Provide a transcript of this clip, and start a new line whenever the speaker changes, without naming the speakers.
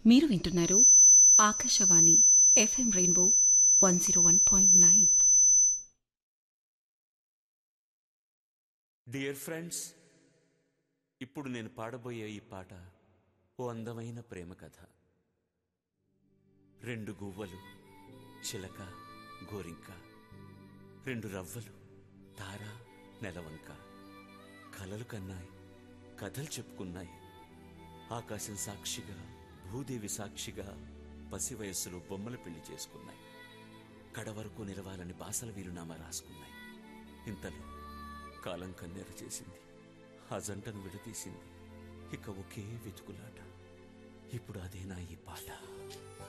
మీరు వింటున్నారు Akashvani FM rainbow one zero one point nine
dear friends ఇప్పుడు నేను పాడబోయే ఈ పాట ఓ అందమైన ప్రేమ కథ రెండు గువ్వలు చిలక గోరింక రెండు రవ్వలు తార నెలవంక కలలు కన్నాయి కథలు చెప్పుకున్నాయి ఆకాశం సాక్షిగా భూదేవి సాక్షిగా పసి వయస్సులో బొమ్మల పెళ్లి చేసుకున్నాయి కడవరకు నిలవాలని బాసల వీరునామా రాసుకున్నాయి ఇంతలో కాలం కన్నెర చేసింది ఆ జంటను విడదీసింది ఇక ఒకే వెతుకులాట ఇప్పుడు అదేనా ఈ పాట